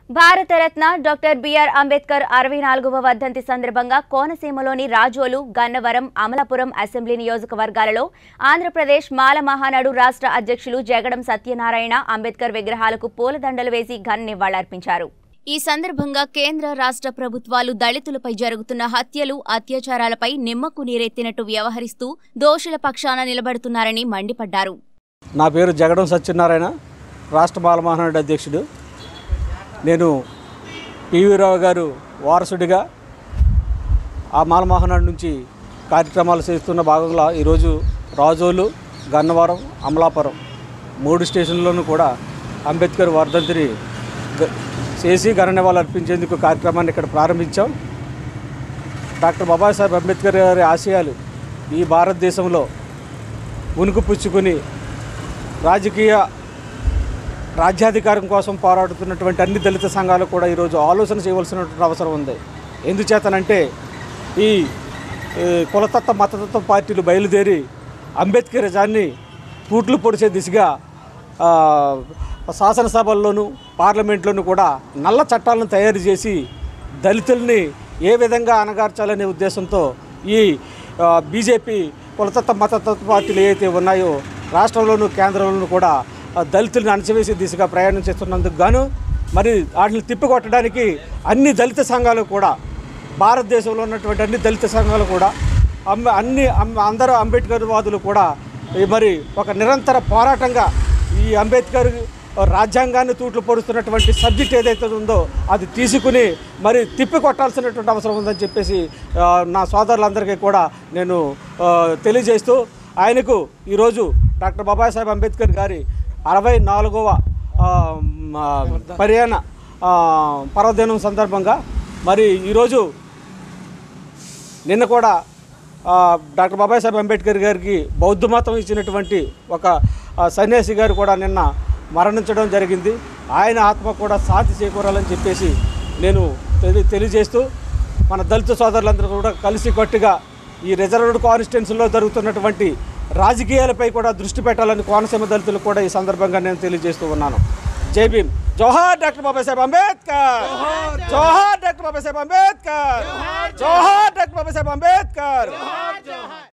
Bharat Ratna doctor BR Ambedkar అరవై నాలుగవ వర్ధంతి సందర్భంగా కోనసీమలోని రాజోలు గన్నవరం అమలాపురం అసెంబ్లీ నియోజకవర్గాలలో ఆంధ్రప్రదేశ్ మాల మహానాడు రాష్ట్ర అధ్యక్షులు జగడం సత్యనారాయణ అంబేద్కర్ విగ్రహాలకు పూలదండలు వేసి ఘన నివాళులర్పించారు ఈ సందర్భంగా కేంద్ర రాష్ట్ర ప్రభుత్వాలు దళితులపై జరుగుతున్న హత్యలు అత్యాచారాలపై నిమ్మకు నీరెత్తినట్టు వ్యవహరిస్తూ దోషుల పక్షాన నిలబడుతున్నారని మండిపడ్డారు నా పేరు జగడం సత్యనారాయణ రాష్ట్ర బాలమహానాడు అధ్యక్షుడు నేను పివి రావు గారు వారసుడిగా ఆ మాలమహానాడు నుంచి కార్యక్రమాలు చేస్తున్న భాగంలో ఈరోజు రాజోలు గన్నవరం అమలాపురం మూడు స్టేషన్లోనూ కూడా అంబేద్కర్ వర్ధంతిని గ- చేసి ఘన నివాళులు అర్పించేందుకు కార్యక్రమాన్ని ఇక్కడ ప్రారంభించాం డాక్టర్ బాబాసాహెబ్ అంబేద్కర్ గారి ఆశయాలు ఈ భారతదేశంలో ఉనికి పుచ్చుకొని రాజకీయ రాజ్యాధికారం కోసం పోరాడుతున్నటువంటి అన్ని దళిత సంఘాలు కూడా ఈరోజు ఆలోచన చేయవలసినటువంటి అవసరం ఉంది ఎందుచేతనంటే ఈ ఈ కులతత్వ మతతత్వ పార్టీలు బయలుదేరి అంబేద్కరిజాన్ని తూట్లు పొడిచే దిశగా ఆ, శాసనసభల్లోనూ పార్లమెంట్లోనూ కూడా నల్ల చట్టాలను తయారు చేసి దళితుల్ని ఏ విధంగా అణగార్చాలనే ఉద్దేశంతో ఈ ఆ, బీజేపీ కులతత్వ మతతత్వ పార్టీలు ఏవైతే ఉన్నాయో రాష్ట్రంలోనూ కేంద్రంలోనూ కూడా ఆ, దళితులను అణచివేసే దిశగా ప్రయాణం చేస్తున్నందుకు గాను మరి వాటిని తిప్పికొట్టడానికి అన్ని దళిత సంఘాలు కూడా భారతదేశంలో ఉన్నటువంటి అన్ని దళిత సంఘాలు కూడా అమ్మ అన్ని అమ్మ- అందరూ అంబేద్కర్ వాదులు కూడా ఈ మరి ఒక నిరంతర పోరాటంగా ఈ అంబేద్కర్ రాజ్యాంగాన్ని తూట్లు పొడుస్తున్నటువంటి సబ్జెక్ట్ ఏదైతే ఉందో అది తీసుకుని మరి తిప్పి కొట్టాల్సినటువంటి అవసరం ఉందని చెప్పేసి ఆ, నా సోదరులందరికీ కూడా నేను ఆ, తెలియజేస్తూ ఆయనకు ఈరోజు డాక్టర్ బాబాసాహెబ్ అంబేద్కర్ గారి అరవై నాలుగవ ఆ, మ, పర్యాణ ఆ, పర్వదినం సందర్భంగా మరి ఈరోజు నిన్న కూడా ఆ, డాక్టర్ బాబాసాహెబ్ అంబేద్కర్ గారికి బౌద్ధ మతం ఇచ్చినటువంటి ఒక ఆ, సన్యాసి గారు కూడా నిన్న మరణించడం జరిగింది ఆయన ఆత్మ కూడా శాంతి చేకూరాలని చెప్పేసి నేను తెలి తెలియజేస్తూ మన దళిత సోదరులందరూ కూడా కలిసి కట్టుగా ఈ రిజర్వ్డ్ కాన్స్టిట్యున్సీలో జరుగుతున్నటువంటి రాజకీయాలపై కూడా దృష్టి పెట్టాలని కోనసీమ దళితులు కూడా ఈ సందర్భంగా నేను తెలియజేస్తూ ఉన్నాను జై భీమ్ జోహార్ డాక్టర్ బాబాసాహెబ్ అంబేద్కర్ జోహార్ డాక్టర్ బాబాసాహెబ్ అంబేద్కర్ జోహార్ డాక్టర్ బాబాసాహెబ్ అంబేద్కర్